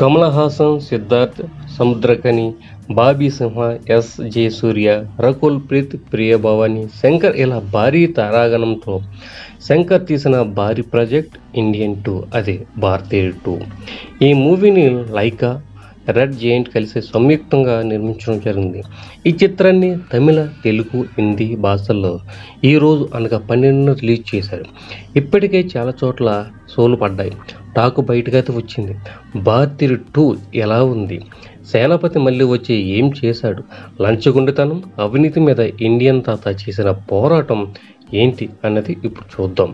Kamal Haasan Siddharth Samuthirakani Bobby Simha S J Surya Rakul Preet Priya Bhavani Shankar ఇలా భారీ తారాగణంతో శంకర్ తీసిన భారీ ప్రాజెక్ట్ ఇండియన్ టూ అదే భారతీయ టూ ఈ మూవీని లైకా రెడ్ జెయింట్ కలిసి సంయుక్తంగా నిర్మించడం జరిగింది ఈ చిత్రాన్ని తమిళ తెలుగు హిందీ భాషల్లో ఈరోజు అనగా పన్నెండున రిలీజ్ చేశారు ఇప్పటికే చాలా చోట్ల సోలు పడ్డాయి టాకు బయటకైతే వచ్చింది భారతీయుడు టూ ఎలా ఉంది సేనాపతి మళ్ళీ వచ్చి ఏం చేశాడు లంచగొండితనం అవినీతి మీద ఇండియన్ తాత చేసిన పోరాటం ఏంటి అన్నది ఇప్పుడు చూద్దాం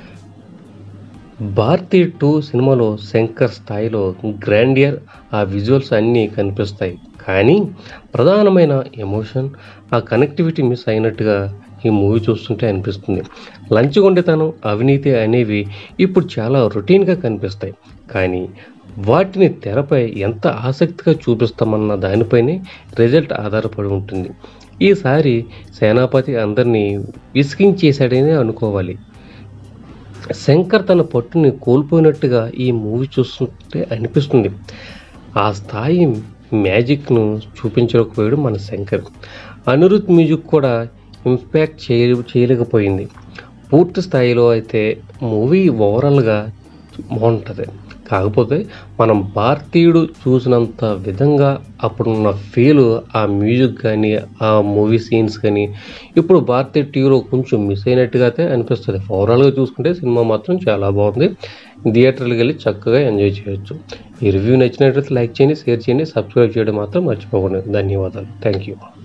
భారతీ టూ సినిమాలో శంకర్ స్థాయిలో గ్రాండియర్ ఆ విజువల్స్ అన్నీ కనిపిస్తాయి కానీ ప్రధానమైన ఎమోషన్ ఆ కనెక్టివిటీ మిస్ అయినట్టుగా ఈ మూవీ చూస్తుంటే అనిపిస్తుంది లంచగొండితనం అవినీతి అనేవి ఇప్పుడు చాలా రొటీన్గా కనిపిస్తాయి కానీ వాటిని తెరపై ఎంత ఆసక్తిగా చూపిస్తామన్న దానిపైనే రిజల్ట్ ఆధారపడి ఉంటుంది ఈసారి సేనాపతి అందరినీ విసిగించేశాడనే అనుకోవాలి శంకర్ తన పట్టుని కోల్పోయినట్టుగా ఈ మూవీ చూస్తుంటే అనిపిస్తుంది ఆ స్థాయి మ్యాజిక్ను చూపించలేకపోయాడు మన శంకర్ అనిరుద్ మ్యూజిక్ కూడా ఇంపాక్ట్ చేయ చేయలేకపోయింది పూర్తి స్థాయిలో అయితే మూవీ ఓవరాల్గా బాగుంటుంది కాకపోతే మనం భారతీయుడు చూసినంత విధంగా అప్పుడున్న ఫీల్ ఆ మ్యూజిక్ కానీ ఆ మూవీ సీన్స్ కానీ ఇప్పుడు భారతీయ టీవీలో కొంచెం మిస్ అయినట్టుగా అయితే అనిపిస్తుంది ఓవరాల్గా చూసుకుంటే సినిమా మాత్రం చాలా బాగుంది థియేటర్కి వెళ్ళి చక్కగా ఎంజాయ్ చేయొచ్చు ఈ రివ్యూ నచ్చినట్లయితే లైక్ చేయండి షేర్ చేయండి సబ్స్క్రైబ్ చేయడం మాత్రం మర్చిపోకండి ధన్యవాదాలు థ్యాంక్ యూ